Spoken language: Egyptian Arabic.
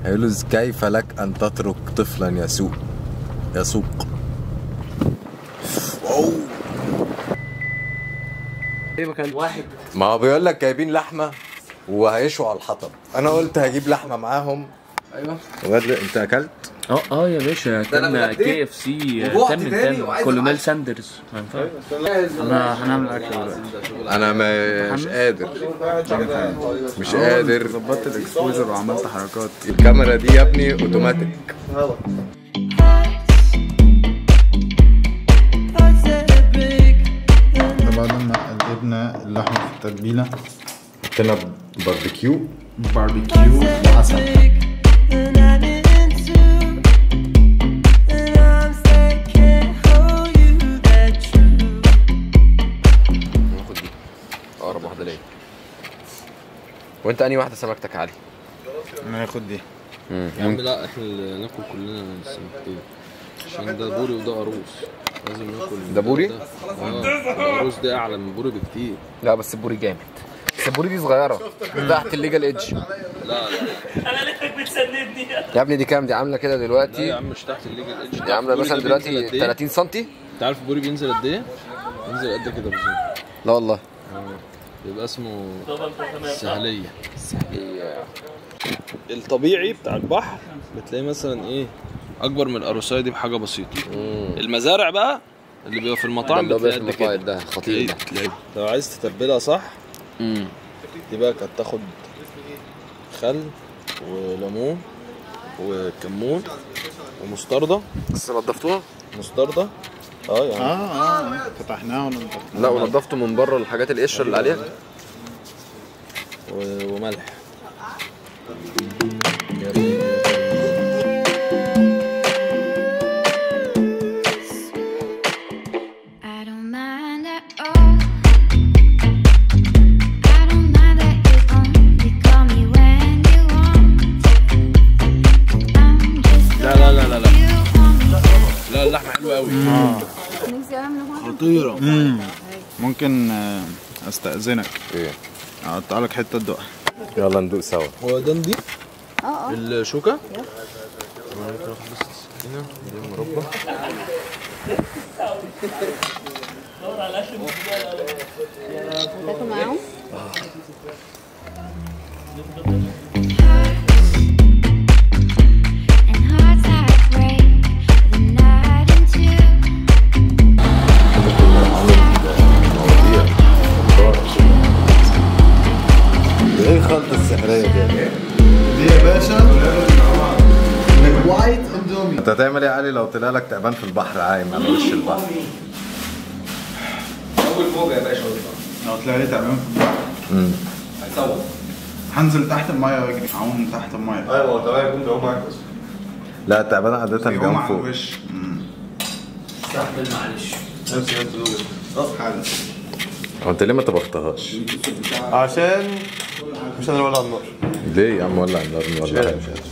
هيقول له كيف لك ان تترك طفلا يسوق يسوق أوه. ايه مكان واحد ما هو بيقول لك جايبين لحمه وهيشوا على الحطب انا قلت هجيب لحمه معاهم ايوه وغد انت اكلت اه اه يا باشا ده أنا كان اتغديت كي اف سي وجوعت تم تاني تم وعايز كولونيل أعيش. ساندرز ما ينفعش انا هنعمل اكل دلوقتي انا مش قادر مش قادر ظبطت الاكسبوجر وعملت حركات الكاميرا دي يا ابني اوتوماتيك ده بعد ما قلبنا اللحمه في التتبيله حطينا باربيكيو باربيكيو وعسل ناخد دي اقرب واحده ليا وانت انهي واحده سمكتك يا علي انا هاخد دي يا عم لا احنا اللي ناكل كلنا السمكتين عشان ده بوري وده قاروص لازم ناكل ده بوري؟ اه القاروص ده اعلى من بوري بكتير لا بس البوري جامد بس البوري دي صغيره تحت الليجال ايدج لا لا يا ابني دي كام دي عامله كده لا يا دلوقتي عم مش تحت الليجل ايدج دي عامله مثلا دلوقتي 30 سم انت عارف البوري بينزل قد ايه؟ بينزل قد كده بالظبط لا والله اه. بيبقى اسمه السهلية الطبيعي بتاع البحر بتلاقي مثلا ايه اكبر من القروسية دي بحاجة بسيطة المزارع بقى اللي بيبقى في المطاعم ده اللي هو بتلاقي بيبقى قد في كده المقاعد ده خطير ده تلاقي لو عايز تتبلها صح امم دي بقى كانت تاخد خل وليمون وكمون ومستردة بس نضفتوها مستردة اه يعني اه اه فتحناها ونضفناها لا ونضفتوا من بره الحاجات القشره اللي عليها و- وملح I don't mind at all. I don't mind that you only call me when you want. I'm just لا لا لا لا لا you want me. لا اللحمة حلوة قوي خطيرة امم ممكن آه، استأذنك ايه اقطع لك حتة تدوقها يلا ندوق سوا هو ده نضيف؟ اه اه الشوكة؟ أنا ممكن اخد بس السكينة دي المربى And hearts that break the night into. ايه الخلطه السحريه دي دي يا باشا وايت اندومي انت هتعمل ايه يا علي لو طلع لك تعبان في البحر عايم على وش البحر لو طلع لي تعبان في البحر هنزل تحت المايه واجري اعوم تحت المايه ايوه هو تمام يكون بيعوم معاك بس لا التعبان عاده يقوم بيقوم على فوق الوش مم. نفس نفس دول حالا هو انت ليه ما طبختهاش؟ عشان مش انا اللي ولع النار ليه يا عم ولع النار ولا حاجه